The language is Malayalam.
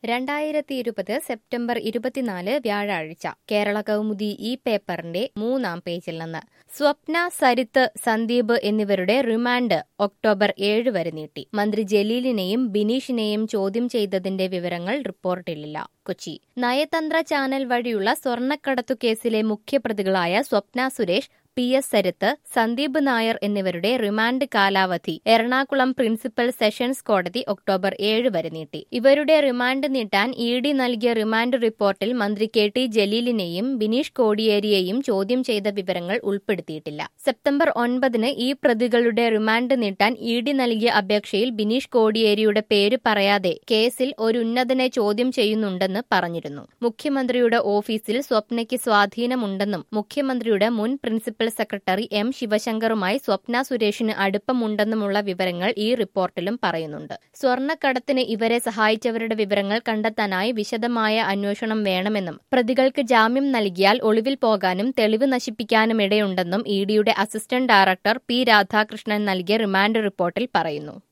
രണ്ടായിരത്തി ഇരുപത് സെപ്റ്റംബർ ഇരുപത്തിനാല് വ്യാഴാഴ്ച കേരള കൗമുദി ഈ പേപ്പറിന്റെ മൂന്നാം പേജിൽ നിന്ന് സ്വപ്ന സരിത്ത് സന്ദീപ് എന്നിവരുടെ റിമാൻഡ് ഒക്ടോബർ ഏഴ് വരെ നീട്ടി മന്ത്രി ജലീലിനെയും ബിനീഷിനെയും ചോദ്യം ചെയ്തതിന്റെ വിവരങ്ങൾ റിപ്പോർട്ടിലില്ല കൊച്ചി നയതന്ത്ര ചാനൽ വഴിയുള്ള സ്വർണ്ണക്കടത്തു കേസിലെ മുഖ്യപ്രതികളായ സ്വപ്ന സുരേഷ് പി എസ് സരിത്ത് സന്ദീപ് നായർ എന്നിവരുടെ റിമാൻഡ് കാലാവധി എറണാകുളം പ്രിൻസിപ്പൽ സെഷൻസ് കോടതി ഒക്ടോബർ ഏഴ് വരെ നീട്ടി ഇവരുടെ റിമാൻഡ് നീട്ടാൻ ഇ ഡി നൽകിയ റിമാൻഡ് റിപ്പോർട്ടിൽ മന്ത്രി കെ ടി ജലീലിനെയും ബിനീഷ് കോടിയേരിയെയും ചോദ്യം ചെയ്ത വിവരങ്ങൾ ഉൾപ്പെടുത്തിയിട്ടില്ല സെപ്റ്റംബർ ഒൻപതിന് ഈ പ്രതികളുടെ റിമാൻഡ് നീട്ടാൻ ഇ ഡി നൽകിയ അപേക്ഷയിൽ ബിനീഷ് കോടിയേരിയുടെ പേര് പറയാതെ കേസിൽ ഒരു ഉന്നതനെ ചോദ്യം ചെയ്യുന്നുണ്ടെന്ന് പറഞ്ഞിരുന്നു മുഖ്യമന്ത്രിയുടെ ഓഫീസിൽ സ്വപ്നയ്ക്ക് സ്വാധീനമുണ്ടെന്നും മുഖ്യമന്ത്രിയുടെ മുൻ പ്രിൻസിപ്പൽ സെക്രട്ടറി എം ശിവശങ്കറുമായി സ്വപ്ന സുരേഷിന് അടുപ്പമുണ്ടെന്നുമുള്ള വിവരങ്ങൾ ഈ റിപ്പോർട്ടിലും പറയുന്നുണ്ട് സ്വർണ്ണക്കടത്തിന് ഇവരെ സഹായിച്ചവരുടെ വിവരങ്ങൾ കണ്ടെത്താനായി വിശദമായ അന്വേഷണം വേണമെന്നും പ്രതികൾക്ക് ജാമ്യം നൽകിയാൽ ഒളിവിൽ പോകാനും തെളിവ് നശിപ്പിക്കാനും ഇടയുണ്ടെന്നും ഇ ഡിയുടെ അസിസ്റ്റന്റ് ഡയറക്ടർ പി രാധാകൃഷ്ണൻ നൽകിയ റിമാൻഡ് റിപ്പോർട്ടിൽ പറയുന്നു